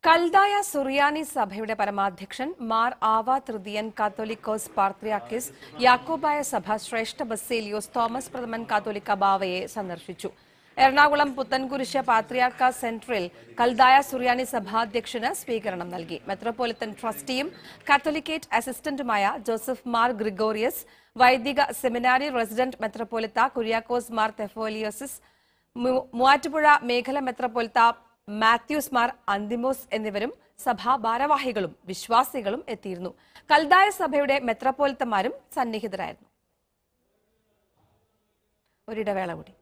കൽദായ സുറിയാനി സഭയുടെ പരമാധ്യക്ഷൻ മാർ ആവ തൃതീയൻ കാത്തോലിക്കോസ് പാർത്രിയാക്കിസ് യാക്കോബായ സഭ ശ്രേഷ്ഠ ബസേലിയോസ് തോമസ് പ്രഥമൻ കാത്തോലിക്ക ബാവയെ സന്ദർശിച്ചു എറണാകുളം പുത്തൻകുരിശ് പാത്രിയാർക്ക സെൻട്രൽ കൽദായ സുറിയാനി സഭാധ്യക്ഷന് സ്വീകരണം നൽകി മെത്രോപൊളിത്തൻ ട്രസ്റ്റിയും കാത്തോലിക്കേറ്റ് അസിസ്റ്റന്റുമായ ജോസഫ് മാർ ഗ്രിഗോറിയസ് വൈദിക സെമിനാരി റെസിഡന്റ് മെത്രോപൊളിത്ത കുര്യാക്കോസ് മാർ തെഫോലിയോസിസ് മു- മൂവാറ്റുപുഴ മേഖല മെത്രോപൊളിത്ത മാത്യൂസ് മാർ അന്തിമോസ് എന്നിവരും സഭാ ഭാരവാഹികളും വിശ്വാസികളും എത്തിയിരുന്നു കൽദായ സഭയുടെ മെത്രോപൊലിത്തമാരും സന്നിഹിതരായിരുന്നു ഒരിടവേള കൂടി